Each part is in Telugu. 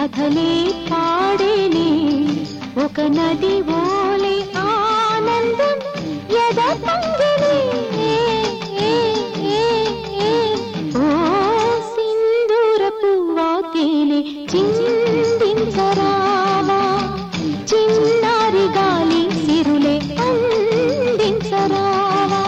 కథలే పాడేనే ఒక నది ఓలే ఆనందం ఎద పొంగెనే. ఓ సింధూర పువ్వా తేనె చిందించరావా చిన్నారి గాలి సిరులే అందించరావా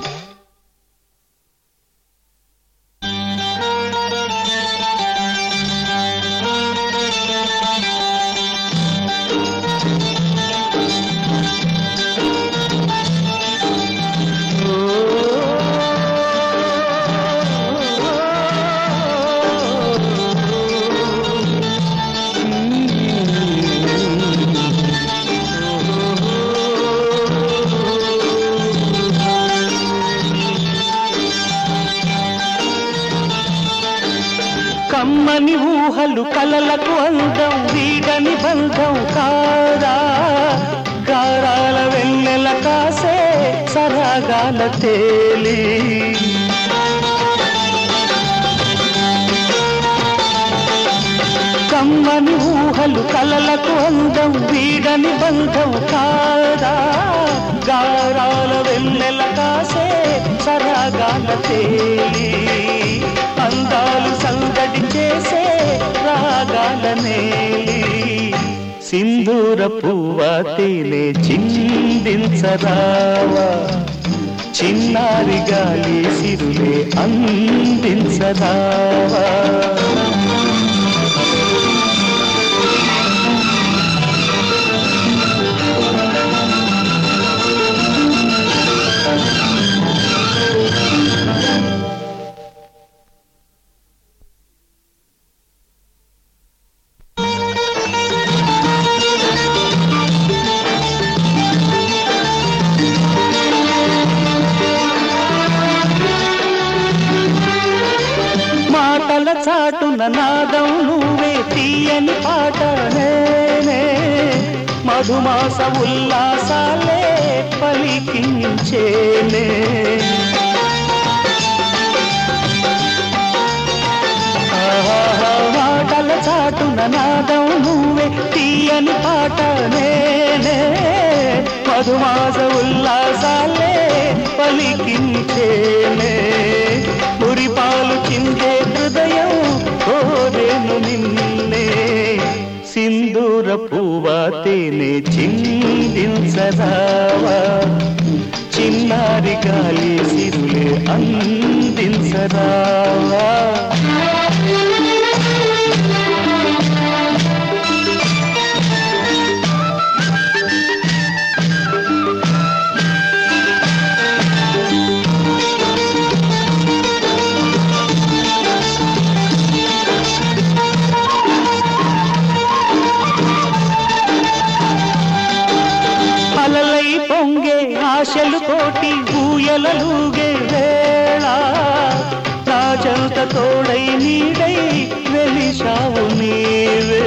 కమ్మని ఊహలు కలలకు అందం వీడని బంధం కాదా గారాల వెన్నెల కాసే సరాగాల తేలి కమ్మని ఊహలు కలలకు అందం వీడని బంధం కాదా గారాల వెన్నెల కాసే సరాగాల తేలి అందాలు సందడి చేసే రాగాల నేలి సింధూర పువ్వ తేనె చిందించరావా చిన్నారి గాలి సిరులే అందించరావా మాటల చాటున నాదం నువ్వే తీయని పాట నేనే మధుమాస ఉల్లాసాలే పలికించేనే ఆహా, మాటల చాటున నాదం నువ్వే తీయని పాట నేనే మధుమాస ఉల్లాసాలే పలికించేనే మురిపాలు చిందే హృదయం కోరేను నిన్నే సింధూర పువ్వ తేనె చిందించరావా చిన్నారి గాలి సిరులే అందించరావా అలలై పొంగే ఆశలు కోటి ఊయలలుగే వేళ రాజంత తోడై నీడై వెలిశావు నీవే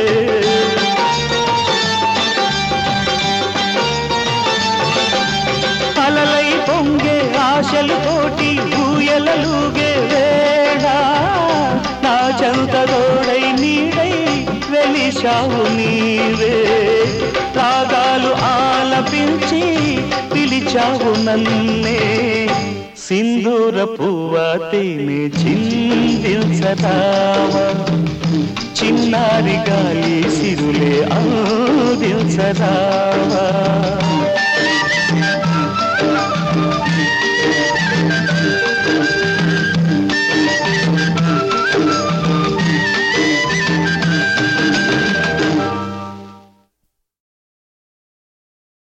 అలలై పొంగే ఆశలు కోటి ఊయలలుగే వేళ నా జంత తోడై నీడై వెలిశావు నీవే రాగాలు ఆలపించి పిలిచావు నన్నే సింధూర పువ్వ తేనె చిందించరావా చిన్నారి గాలి సిరులే అందించరావా